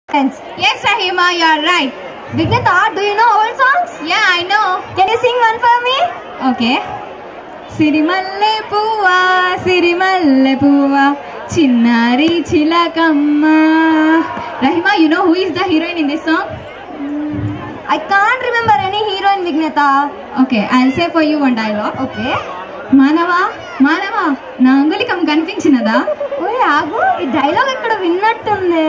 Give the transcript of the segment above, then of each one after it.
Yes, Rahima, you're right. Vignita, do you know old songs? Yeah, I know. Can you sing one for me? Okay. సిరిమల్లె పువ్వా సిరిమల్లె పువ్వా చిన్నారి చిలకమ్మ Rahima you know who is the heroine in this song I can't remember any hero in Vignita. Okay I say for you one dialogue Okay. మానవా మానవా నా అంగులికం కనిపించినదా ఓయ్ ఆగు ఈ డైలాగ్ ఎక్కడ విన్నట్టుంది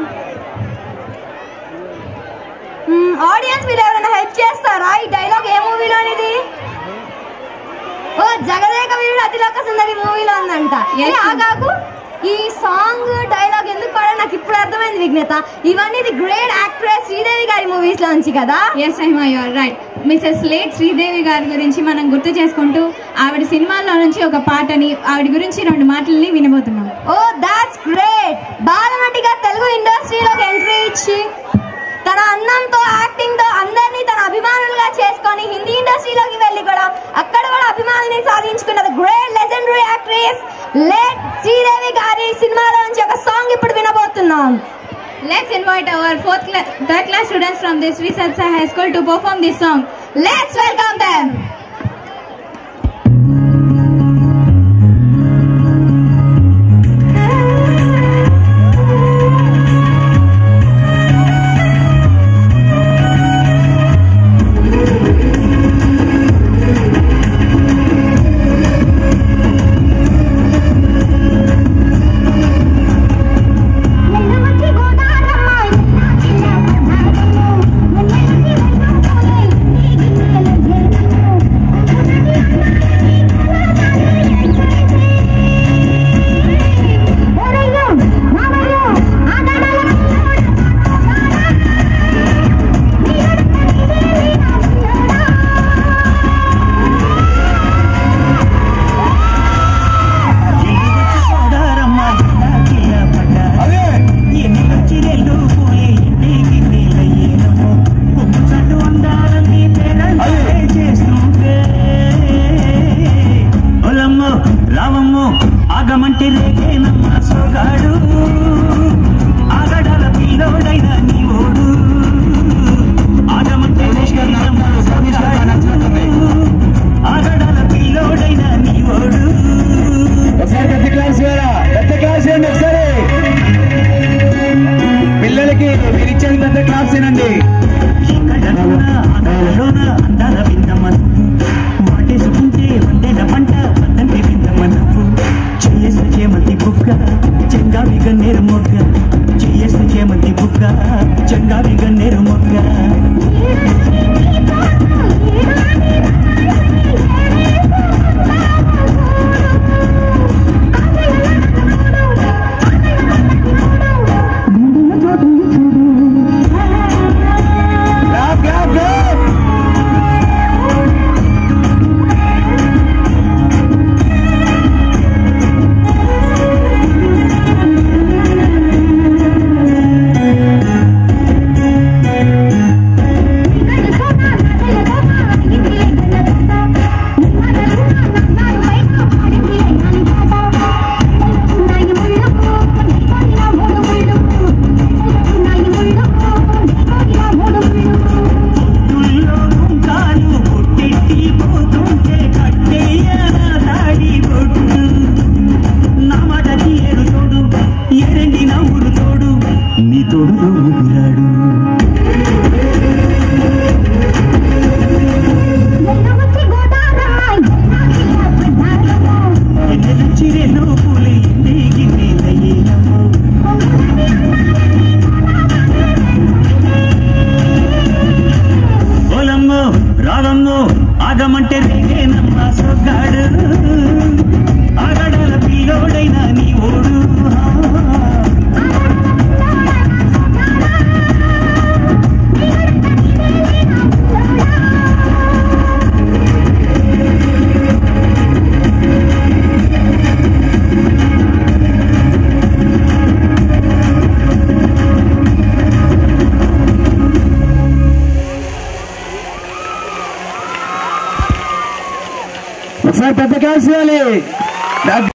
ఆడియన్స్ మీరు ఎవరైనా హెల్ప్ చేస్తారా ఈ డైలాగ్ ఏ మూవీలోనిది ఓ జగదేక వీరుడు అతిలోక సుందరి మూవీలో ఉందంట Yes, ఏ, ma'am. ఆగాగు ఈ సాంగ్ డైలాగ్ ఎందుకు పాడా నాకు ఇప్పుడు అర్థమైంది విఘ్నత ఇవన్నీ ఇది గ్రేట్ యాక్ట్రెస్ శ్రీదేవి గారి మూవీస్ లోంచి కదా yes Rahima you are right Mrs late Sridevi గారి గురించి మనం గుర్తు చేసుకుంటూ ఆవిడ సినిమాల్లో నుంచి ఒక పాటని ఆవిడ గురించి రెండు మాటల్ని వినబోతున్నాం ఓ దాట్స్ గ్రేట్ బాలనటిగా తెలుగు ఇండస్ట్రీలోకి ఎంట్రీ ఇచ్చి తన అందంతో యాక్టింగ్ తో అందరినీ తన అభిమానులుగా చేసుకొని హిందీ ఇండస్ట్రీలోకి వెళ్ళి కూడా అక్కడ కూడా అభిమానుల్ని సాధించుకున్నది great legendary actress late Sridevi గారి సినిమాలో నుంచి ఒక సాంగ్ ఇప్పుడు వినబోతున్నాం Let's invite our fourth class, third class students from this Visatsa High School to perform this song. Let's welcome them నెల్లూచి గోదారమ్మ జిల్లా పద్నాలుగు నెల్లూచి వైభవోలే నీకి నెలజేను ఓరయ్యో మామయ్యో ఆడాడల రావమ్మో ఆగమంటే రేగేనమ్మ సోగాడు ఆగడాల పిల్లోడైన నీ ఓడు ఆగమంటే రేగేనమ్మ సోగాడు ఆగడాల పిల్లోడైన నీ ఓడు ఒకసారి పెద్ద క్లాస్ వేరా పెద్ద క్లాస్ వేయండి ఒకసారి పిల్లలకి మీరు ఇచ్చేది పెద్ద క్లాస్ ఏనండి ఎక్కడనున్న ఆటలలోన అందాల విందమ్మ వాటేసుకుంటే వండేల పంట వద్దంటే విందమ్మ నువ్వు చెయ్యేస్తే చేమంతి బుక్క చెంగావి గన్నేరు మొగ్గ చెయ్యేస్తే చేమంతి బుక్క చెంగావి గన్నేరు మొగ్గ క్లాప్ క్లాప్ క్లాప్ తుల్లో కుంకాలు కొట్టెట్టి పోతుంటే కట్టేయ దాడి కొట్టు నా మాట తీరు తోడు ఎరండి నవ్వులు తోడు నీ తోడు ఊపిరాడు ఎన్నెల చిరెను పూలి గిన్నె లయ్యేనమ్మో ఓలమ్మో రావమ్మో ఆగమంటే రేగేనమ్మ సొగ్గాడు ఆగడాల పిల్లోడైన నీ ఓడు ఒకసారి పెద్ద క్లాస్ వేయాలి